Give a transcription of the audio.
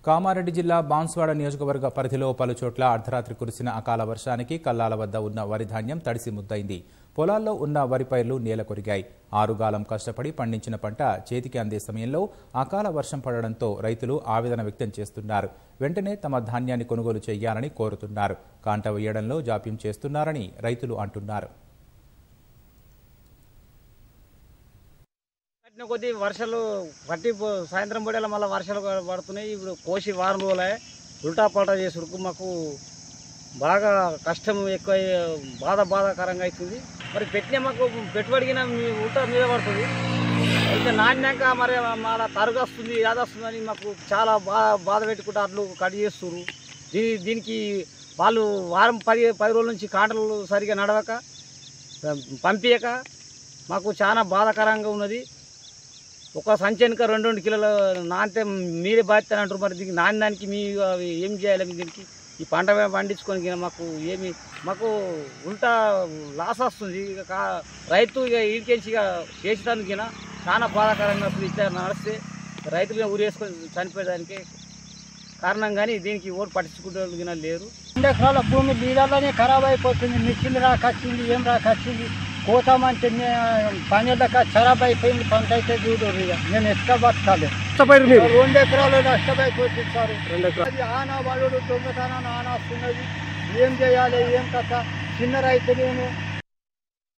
కామారెడ్డి జిల్లా బాన్స్వాడ నియోజకవర్గ పరిధిలో పలు చోట్ల అర్ధరాత్రి కురిసిన అకాల వర్షానికి కల్లాల వద్ద ఉన్న వరి ధాన్యం తడిసి ముద్దయింది పొలాల్లో ఉన్న వరి పైర్లు నేల కొరిగాయి ఆరుగాలం కష్టపడి పండించిన పంట చేతికి అందే సమయంలో అకాల వర్షం పడడంతో రైతులు ఆవేదన వ్యక్తం చేస్తున్నారు వెంటనే తమ ధాన్యాన్ని కొనుగోలు చేయాలని కోరుతున్నారు కాంట వేయడంలో జాప్యం చేస్తున్నారని రైతులు అంటున్నారు కట్టిన కొద్దీ వర్షాలు పట్టి పో- సాయంత్రం పడేలా మళ్ళీ వర్షాలు పడుతున్నాయి ఇప్పుడు కోసి వారం రోజులే ఉల్టా పల్టా చేసుడుకు మాకు బాగా కష్టం ఎక్కువ బాధ బాధాకరంగా అవుతుంది మరి పెట్టిన మాకు పెట్టుబడిగిన మీ ఉల్టా మీద పడుతుంది అయితే నాణ్యాక మరి మన తరుగు వస్తుంది అది వస్తుందని మాకు చాలా బాధ బాధ పెట్టుకుంటే అట్లు కట్ చేస్తున్నారు దీని దీనికి వాళ్ళు వారం పది పది రోజుల నుంచి కాంటలు సరిగా నడవక పంపించక మాకు చాలా బాధాకరంగా ఉన్నది ఒక సంచనిక రెండు రెండు కిలోల నానితే మీరే బాధ్యత అంటారు మరి దీనికి నాని దానికి మీ అవి ఏం చేయాలి మీ దీనికి ఈ పంట పండించుకొని గిన మాకు ఏమి మాకు ఉల్టా లాస్ వస్తుంది ఇక కా- రైతు ఇక ఈడికెంచి ఇక చేసేదానికి గిన చాలా బాధాకరంగా వస్తుంది ఇట్లా నడిస్తే రైతులు ఇక ఉరేసుకొని చనిపోయేదానికి కారణం కానీ దీనికి ఓటు పట్టించుకుంటే గిన లేరు రెండు ఎకరాల భూమి నీళ్ళలోనే ఖరాబ్ అయిపోతుంది మిషన్ రాకొచ్చింది ఏం రాకొచ్చింది కోతామంటే పనిళ్ళక ఖరాబ్ అయిపోయింది పంట అయితే చూడు ఇక నేను ఎట్లా బతకాలి నష్టపోయారు మీరు రెండు ఎకరాలు నష్టమైపోతుంది సార్ రెండు ఎకరాలు అది ఆన వాడు దొంగతనాన్ని ఆన వస్తున్నది ఏం చేయాలి ఏం కథ చిన్న రైతు నేను